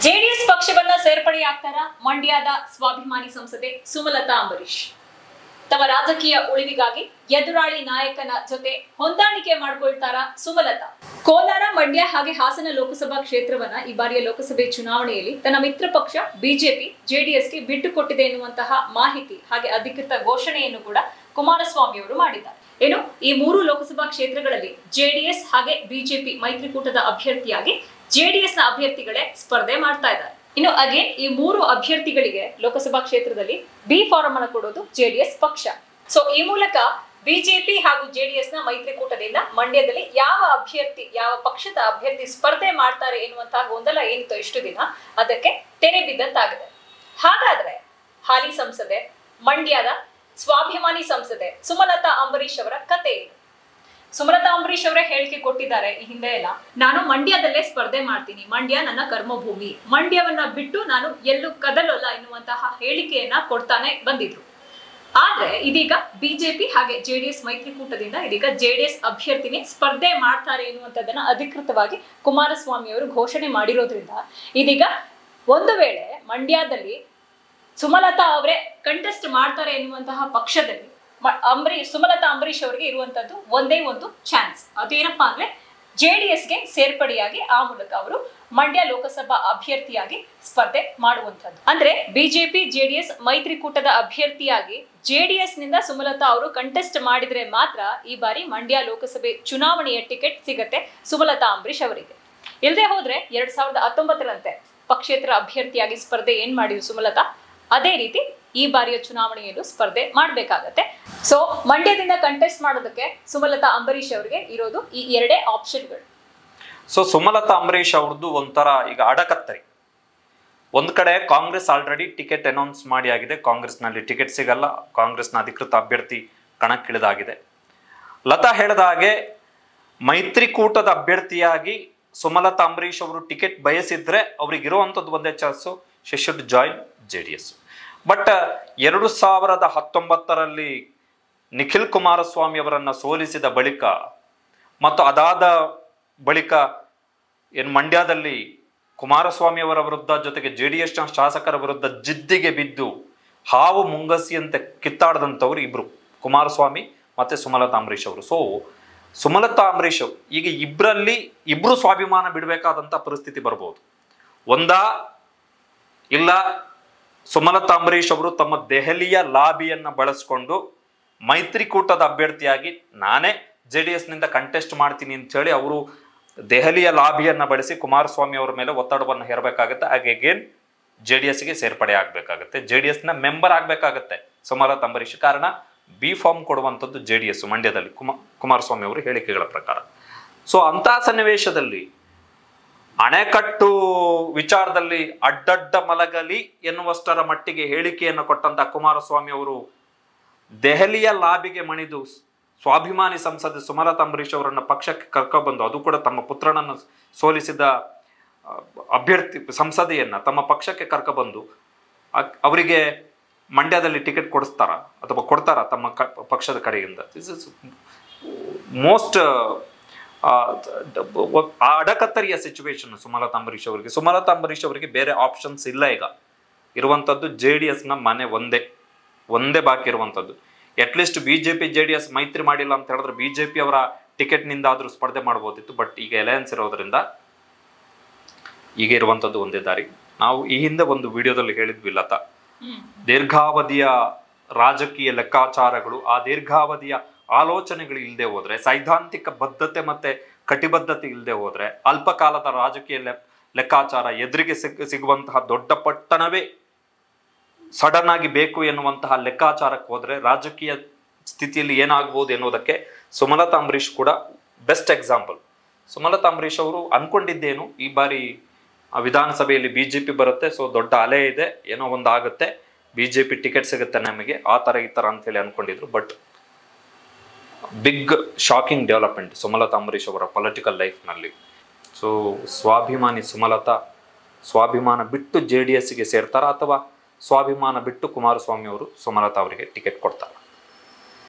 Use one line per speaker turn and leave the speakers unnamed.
JDS ಪಕ್ಷವನ್ನ ಸೇರ್ಪಡೆಯಾಗ್ತಾರ ಮಂಡ್ಯದ ಸ್ವಾಭಿಮಾನಿ ಸಂಸದೆ ಸುಮಲತಾ ಅಂಬರೀಶ್ ತಮ್ಮ ರಾಜಕೀಯ ಉಳಿವಿಗಾಗಿ ಎದುರಾಳಿ ನಾಯಕನ ಜೊತೆ ಹೊಂದಾಣಿಕೆ ಮಾಡ್ಕೊಳ್ತಾರ ಸುಮಲತಾ ಕೋಲಾರ ಮಂಡ್ಯ ಹಾಗೆ ಹಾಸನ ಲೋಕಸಭಾ ಕ್ಷೇತ್ರವನ್ನ ಈ ಬಾರಿಯ ಲೋಕಸಭೆ ಚುನಾವಣೆಯಲ್ಲಿ ತನ್ನ ಮಿತ್ರ ಪಕ್ಷ ಬಿಜೆಪಿ ಜೆಡಿಎಸ್ಗೆ ಬಿಟ್ಟು ಕೊಟ್ಟಿದೆ ಎನ್ನುವಂತಹ ಮಾಹಿತಿ ಹಾಗೆ ಅಧಿಕೃತ ಘೋಷಣೆಯನ್ನು ಕೂಡ ಕುಮಾರಸ್ವಾಮಿ ಅವರು ಮಾಡಿದ್ದಾರೆ ಏನು ಈ ಮೂರು ಲೋಕಸಭಾ ಕ್ಷೇತ್ರಗಳಲ್ಲಿ ಜೆಡಿಎಸ್ ಹಾಗೆ ಬಿಜೆಪಿ ಮೈತ್ರಿಕೂಟದ ಅಭ್ಯರ್ಥಿಯಾಗಿ ಜೆಡಿಎಸ್ ನ ಅಭ್ಯರ್ಥಿಗಳೇ ಸ್ಪರ್ಧೆ ಮಾಡ್ತಾ ಇದ್ದಾರೆ ಇನ್ನು ಅಗೇನ್ ಈ ಮೂರು ಅಭ್ಯರ್ಥಿಗಳಿಗೆ ಲೋಕಸಭಾ ಕ್ಷೇತ್ರದಲ್ಲಿ ಬಿ ಫಾರಂ ಅನ್ನು ಕೊಡೋದು ಜೆಡಿಎಸ್ ಪಕ್ಷ ಸೊ ಈ ಮೂಲಕ ಬಿಜೆಪಿ ಹಾಗೂ ಜೆಡಿಎಸ್ ನ ಮೈತ್ರಿಕೂಟದಿಂದ ಮಂಡ್ಯದಲ್ಲಿ ಯಾವ ಅಭ್ಯರ್ಥಿ ಯಾವ ಪಕ್ಷದ ಅಭ್ಯರ್ಥಿ ಸ್ಪರ್ಧೆ ಮಾಡ್ತಾರೆ ಎನ್ನುವಂತಹ ಗೊಂದಲ ಏನಿತ್ತು ಇಷ್ಟು ದಿನ ಅದಕ್ಕೆ ತೆರೆ ಬಿದ್ದಂತಾಗಿದೆ ಹಾಗಾದ್ರೆ ಹಾಲಿ ಸಂಸದೆ ಮಂಡ್ಯದ ಸ್ವಾಭಿಮಾನಿ ಸಂಸದೆ ಸುಮಲತಾ ಅಂಬರೀಶ್ ಅವರ ಕತೆ ಏನು ಸುಮಲತಾ ಅಂಬರೀಶ್ ಅವರೇ ಹೇಳಿಕೆ ಕೊಟ್ಟಿದ್ದಾರೆ ಈ ಹಿಂದೆ ಎಲ್ಲ ನಾನು ಮಂಡ್ಯದಲ್ಲೇ ಸ್ಪರ್ಧೆ ಮಾಡ್ತೀನಿ ಮಂಡ್ಯ ನನ್ನ ಕರ್ಮಭೂಮಿ ಮಂಡ್ಯವನ್ನ ಬಿಟ್ಟು ನಾನು ಎಲ್ಲೂ ಕದಲಲ್ಲ ಎನ್ನುವಂತಹ ಹೇಳಿಕೆಯನ್ನ ಕೊಡ್ತಾನೆ ಬಂದಿದ್ರು ಆದ್ರೆ ಇದೀಗ ಬಿಜೆಪಿ ಹಾಗೆ ಜೆಡಿಎಸ್ ಮೈತ್ರಿಕೂಟದಿಂದ ಇದೀಗ ಜೆಡಿಎಸ್ ಅಭ್ಯರ್ಥಿನಿ ಸ್ಪರ್ಧೆ ಮಾಡ್ತಾರೆ ಎನ್ನುವಂಥದ್ದನ್ನ ಅಧಿಕೃತವಾಗಿ ಕುಮಾರಸ್ವಾಮಿ ಅವರು ಘೋಷಣೆ ಮಾಡಿರೋದ್ರಿಂದ ಇದೀಗ ಒಂದು ವೇಳೆ ಮಂಡ್ಯದಲ್ಲಿ ಸುಮಲತಾ ಅವರೇ ಕಂಟೆಸ್ಟ್ ಮಾಡ್ತಾರೆ ಎನ್ನುವಂತಹ ಪಕ್ಷದಲ್ಲಿ ಮ- ಅಂಬರೀಶ್ ಸುಮಲತಾ ಅಂಬರೀಶ್ ಅವರಿಗೆ ಇರುವಂತದ್ದು ಒಂದೇ ಒಂದು ಚಾನ್ಸ್ ಅದೇನಪ್ಪಾ ಅಂದ್ರೆ ಜೆಡಿಎಸ್ಗೆ ಸೇರ್ಪಡೆಯಾಗಿ ಆ ಮೂಲಕ ಅವರು ಮಂಡ್ಯ ಲೋಕಸಭಾ ಅಭ್ಯರ್ಥಿಯಾಗಿ ಸ್ಪರ್ಧೆ ಮಾಡುವಂತದ್ದು ಅಂದ್ರೆ ಬಿಜೆಪಿ ಜೆಡಿಎಸ್ ಮೈತ್ರಿಕೂಟದ ಅಭ್ಯರ್ಥಿಯಾಗಿ ಜೆಡಿಎಸ್ ನಿಂದ ಸುಮಲತಾ ಅವರು ಕಂಟೆಸ್ಟ್ ಮಾಡಿದ್ರೆ ಮಾತ್ರ ಈ ಬಾರಿ ಮಂಡ್ಯ ಲೋಕಸಭೆ ಚುನಾವಣೆಯ ಟಿಕೆಟ್ ಸಿಗತ್ತೆ ಸುಮಲತಾ ಅಂಬರೀಶ್ ಅವರಿಗೆ ಇಲ್ಲದೆ ಹೋದ್ರೆ ಎರಡ್ ಸಾವಿರದ ಹತ್ತೊಂಬತ್ತರಂತೆ ಪಕ್ಷೇತರ ಅಭ್ಯರ್ಥಿಯಾಗಿ ಸ್ಪರ್ಧೆ ಏನ್ ಮಾಡಿದ್ರು ಸುಮಲತಾ ಅದೇ ರೀತಿ ಈ ಬಾರಿಯ ಚುನಾವಣೆಯಲ್ಲೂ ಸ್ಪರ್ಧೆ ಮಾಡಬೇಕಾಗತ್ತೆ ಸೊ ಮಂಡ್ಯದಿಂದ ಕಂಟೆಸ್ಟ್ ಮಾಡೋದಕ್ಕೆ ಸುಮಲತಾ ಅಂಬರೀಶ್ ಅವರಿಗೆ ಇರೋದು ಈ ಎರಡೇ ಆಪ್ಷನ್ಗಳು
ಸೊ ಸುಮಲತಾ ಅಂಬರೀಶ್ ಅವ್ರದ್ದು ಒಂಥರ ಈಗ ಅಡಕತ್ತರಿ ಒಂದ್ ಕಡೆ ಕಾಂಗ್ರೆಸ್ ಆಲ್ರೆಡಿ ಟಿಕೆಟ್ ಅನೌನ್ಸ್ ಮಾಡಿ ಆಗಿದೆ ಕಾಂಗ್ರೆಸ್ನಲ್ಲಿ ಟಿಕೆಟ್ ಸಿಗಲ್ಲ ಕಾಂಗ್ರೆಸ್ನ ಅಧಿಕೃತ ಅಭ್ಯರ್ಥಿ ಕಣಕ್ಕಿಳಿದಾಗಿದೆ ಲತಾ ಹೇಳಿದ ಹಾಗೆ ಮೈತ್ರಿಕೂಟದ ಅಭ್ಯರ್ಥಿಯಾಗಿ ಸುಮಲತಾ ಅಂಬರೀಶ್ ಅವರು ಟಿಕೆಟ್ ಬಯಸಿದ್ರೆ ಅವ್ರಿಗೆ ಇರುವಂಥದ್ದು ಒಂದೇ chance she should join J D S but ಎರಡು ಸಾವಿರದ ಹತ್ತೊಂಬತ್ತರಲ್ಲಿ ನಿಖಿಲ್ ಕುಮಾರಸ್ವಾಮಿ ಅವರನ್ನ ಸೋಲಿಸಿದ ಬಳಿಕ ಮತ್ತು ಅದಾದ ಬಳಿಕ ಏನು ಮಂಡ್ಯದಲ್ಲಿ ಕುಮಾರಸ್ವಾಮಿ ಅವರ ವಿರುದ್ಧ ಜೊತೆಗೆ ಜೆ ಡಿ ಎಸ್ನ ಶಾಸಕರ ವಿರುದ್ಧ ಜಿದ್ದಿಗೆ ಬಿದ್ದು ಹಾವು ಮುಂಗಸಿಯಂತೆ ಕಿತ್ತಾಡದಂಥವ್ರು ಇಬ್ರು ಕುಮಾರಸ್ವಾಮಿ ಮತ್ತೆ ಸುಮಲತಾ ಅಂಬರೀಶ್ ಅವರು ಸೊ ಸುಮಲತಾ ಅಂಬರೀಶ್ ಅವರು ಈಗ ಇಬ್ಬರಲ್ಲಿ ಇಬ್ರು ಸ್ವಾಭಿಮಾನ ಬಿಡಬೇಕಾದಂಥ ಪರಿಸ್ಥಿತಿ ಬರ್ಬೋದು ಒಂದಾ ಇಲ್ಲ ಸುಮಲತಾ ಅಂಬರೀಶ್ ಅವರು ತಮ್ಮ ದೆಹಲಿಯ ಲಾಬಿಯನ್ನ ಬಳಸ್ಕೊಂಡು ಮೈತ್ರಿಕೂಟದ ಅಭ್ಯರ್ಥಿಯಾಗಿ ನಾನೇ ಜೆ ಡಿ ಎಸ್ನಿಂದ ಕಂಟೆಸ್ಟ್ ಮಾಡ್ತೀನಿ ಅಂತ ಹೇಳಿ ಅವರು ದೆಹಲಿಯ ಲಾಬಿಯನ್ನ ಬಳಸಿ ಕುಮಾರಸ್ವಾಮಿ ಅವರ ಮೇಲೆ ಒತ್ತಡವನ್ನು ಹೇರಬೇಕಾಗುತ್ತೆ ಹಾಗೆ ಅಗೇನ್ ಜೆ ಡಿ ಎಸ್ಗೆ ಸೇರ್ಪಡೆ ಆಗಬೇಕಾಗುತ್ತೆ ಜೆ ಡಿ ಎಸ್ನ ಮೆಂಬರ್ ಆಗಬೇಕಾಗುತ್ತೆ ಸುಮಲತಾ ಅಂಬರೀಶ್ ಕಾರಣ ಬಿ ಫಾರ್ಮ್ ಕೊಡುವಂಥದ್ದು ಜೆ ಡಿ ಎಸ್ ಮಂಡ್ಯದಲ್ಲಿ ಕುಮಾ ಕುಮಾರಸ್ವಾಮಿ ಅವರ ಹೇಳಿಕೆಗಳ ಪ್ರಕಾರ ಸೊ ಅಂತಹ ಸನ್ನಿವೇಶದಲ್ಲಿ ಅಣೆಕಟ್ಟು ವಿಚಾರದಲ್ಲಿ ಅಡ್ಡಡ್ಡ ಮಲಗಲಿ ಎನ್ನುವಷ್ಟರ ಮಟ್ಟಿಗೆ ಹೇಳಿಕೆಯನ್ನು ಕೊಟ್ಟಂತ ಕುಮಾರಸ್ವಾಮಿ ಅವರು ದೆಹಲಿಯ ಲಾಬಿಗೆ ಮಣಿದು ಸ್ವಾಭಿಮಾನಿ ಸಂಸದೆ ಸುಮಲತಾ ಅಂಬರೀಶ್ ಅವರನ್ನ ಪಕ್ಷಕ್ಕೆ ಕರ್ಕೊಬಂದು ಅದು ಕೂಡ ತಮ್ಮ ಪುತ್ರನನ್ನು ಸೋಲಿಸಿದ ಆ, ಅಭ್ಯರ್ಥಿ ಸಂಸದೆಯನ್ನ ತಮ್ಮ ಪಕ್ಷಕ್ಕೆ ಕರ್ಕೊಬಂದು ಅಕ್- ಅವರಿಗೆ ಮಂಡ್ಯದಲ್ಲಿ ಟಿಕೆಟ್ ಕೊಡಿಸ್ತಾರ ಅಥವಾ ಕೊಡ್ತಾರ ತಮ್ಮ ಕ ಪಕ್ಷದ ಕಡೆಯಿಂದ ದಿಸ್ ಇಸ್ ಮೋಸ್ಟ್ ಆ ಅಡಕತ್ತರಿಯ ಸಿಚುವೇಶನ್ ಸುಮಲತಾ ಅಂಬರೀಶ್ ಅವರಿಗೆ ಸುಮಲತಾ ಅಂಬರೀಶ್ ಅವರಿಗೆ ಬೇರೆ ಆಪ್ಷನ್ಸ್ ಇಲ್ಲ ಈಗ ಇರುವಂಥದ್ದು ಜೆ ಡಿ ಎಸ್ನ ಮನೆ ಒಂದೇ ಒಂದೇ ಬಾಕಿ ಇರುವಂಥದ್ದು at least B J P J D S ಮೈತ್ರಿ ಮಾಡಿಲ್ಲ ಅಂತ ಹೇಳಿದ್ರೆ ಬಿ ಜೆ ಪಿ ಅವರ ಟಿಕೆಟ್ನಿಂದ ಆದರೂ ಸ್ಪರ್ಧೆ ಮಾಡ್ಬೋದಿತ್ತು ಬಟ್ ಈಗ ಅಲಯನ್ಸ್ ಇರೋದ್ರಿಂದ ಈಗ ಇರುವಂಥದ್ದು ಒಂದೇ ದಾರಿ ನಾವು ಈ ಹಿಂದೆ ಒಂದು ವಿಡಿಯೋದಲ್ಲಿ ಹೇಳಿದ್ವಿ ಲತಾ ದೀರ್ಘಾವಧಿಯ ರಾಜಕೀಯ ಲೆಕ್ಕಾಚಾರಗಳು ಆ ದೀರ್ಘಾವಧಿಯ ಆಲೋಚನೆಗಳು ಇಲ್ಲದೆ ಹೋದ್ರೆ ಸೈದ್ಧಾಂತಿಕ ಬದ್ಧತೆ ಮತ್ತೆ ಕಟಿಬದ್ಧತೆ ಇಲ್ಲದೆ ಹೋದ್ರೆ ಅಲ್ಪಕಾಲದ ರಾಜಕೀಯ ಲೆ ಲೆಕ್ಕಾಚಾರ ಎದುರಿಗೆ ಸಿಗ್ ಸಿಗುವಂತಹ ದೊಡ್ಡ ಪಟ್ಟಣವೇ ಸಡನ್ ಆಗಿ ಬೇಕು ಎನ್ನುವಂತಹ ಲೆಕ್ಕಾಚಾರಕ್ಕೆ ಹೋದ್ರೆ ರಾಜಕೀಯ ಸ್ಥಿತಿಯಲ್ಲಿ ಏನಾಗ್ಬೋದು ಎನ್ನುವುದಕ್ಕೆ ಸುಮಲತಾ ಅಂಬರೀಶ್ ಕೂಡ ಬೆಸ್ಟ್ ಎಕ್ಸಾಂಪಲ್ ಸುಮಲತಾ ಅಂಬರೀಶ್ ಅವರು ಅನ್ಕೊಂಡಿದ್ದೇನು ಈ ಬಾರಿ ಆ ವಿಧಾನಸಭೆಯಲ್ಲಿ ಬಿಜೆಪಿ ಬರುತ್ತೆ ಸೊ ದೊಡ್ಡ ಅಲೆ ಇದೆ ಏನೋ ಒಂದು ಆಗುತ್ತೆ ಬಿಜೆಪಿ ಟಿಕೆಟ್ ಸಿಗುತ್ತೆ ನಮಗೆ ಆ ಥರ ಈ ಥರ ಅಂತೇಳಿ ಅನ್ಕೊಂಡಿದ್ರು but big shocking development Sumalatha Ambareesh ಅವರ ಪೊಲಿಟಿಕಲ್ ಲೈಫ್ನಲ್ಲಿ ಸೊ ಸ್ವಾಭಿಮಾನಿ ಸುಮಲತಾ ಸ್ವಾಭಿಮಾನ ಬಿಟ್ಟು ಜೆ ಡಿ ಎಸ್ಗೆ ಸೇರ್ತಾರಾ ಅಥವಾ ಸ್ವಾಭಿಮಾನ ಬಿಟ್ಟು ಕುಮಾರಸ್ವಾಮಿ ಅವರು ಸುಮಲತಾ ಅವರಿಗೆ ಟಿಕೆಟ್ ಕೊಡ್ತಾರೆ